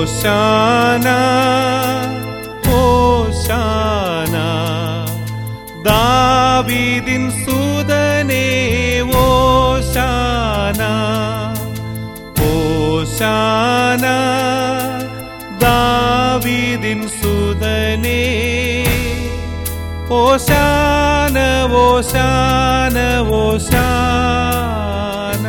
ഓശാന ഓശാന ദാവീദിൻ സുതനേ ഓശാന ഓശാന ദാവീദിൻ സുതനേ ഓശാന ഓശാന ഓശാന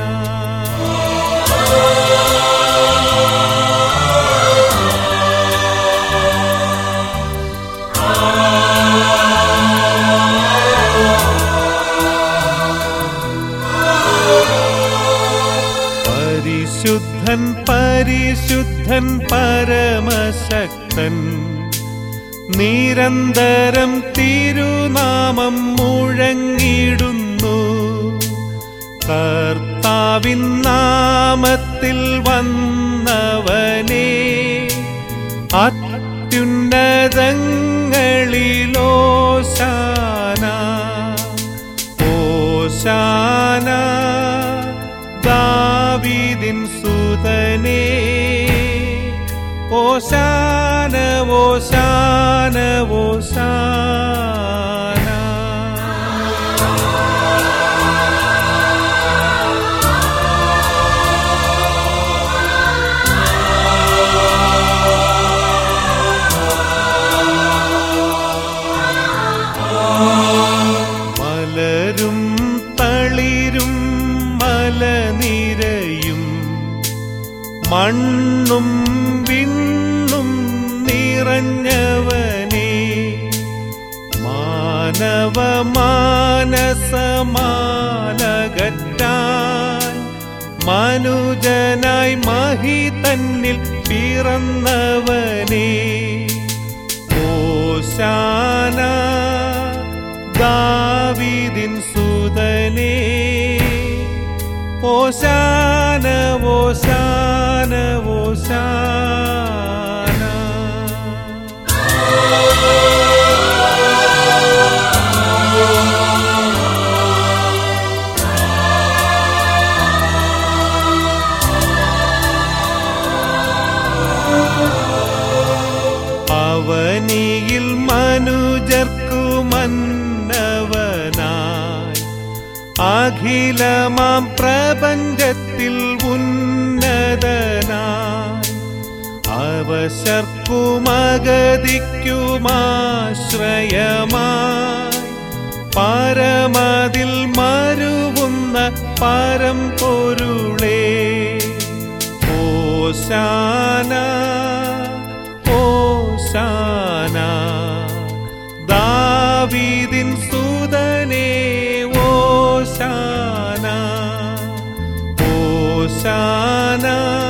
പരിശുദ്ധൻ പരിശുദ്ധൻ പരമശക്തൻ നിരന്തരം തിരുനാമം മുഴങ്ങിടുന്നു കർത്താവിൻ നാമത്തിൽ വന്നവനെ അത്യുന്നതങ്ങളിലോശാന ഓശാന ദാവീദിൻ സുതനേ ഓശാന ഓശാന ഓശാന മലരും തളിരും മലനിരയും മണ്ണും വിണ്ണും നിറഞ്ഞവനെ മാനവ മാനസമാലകറ്റാൻ മനുജനായി മഹി തന്നിൽ പിറന്നവനെ ഓശാന ദാവീദിൻ സുതനേ ഓശാന ഓശാന ഓശാന അവനിയിൽ മനുജർക്കു മന്നവനായി അഖിലമാം പ്രപഞ്ചത്തിൽ ഉന്നതനായി അവശർക്കുമഗതിക്കുമാശ്രയമായി പരമതിൽ മരുവുന്ന പരം പൊരുളേ ഓശാന ഓശാന ദാവീദിൻ സുതനേ ഓശാന ഓശാന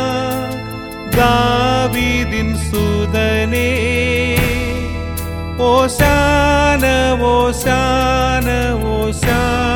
ദാവീദിൻ സുതനേ ഓശാന ഓശാന ഓശാന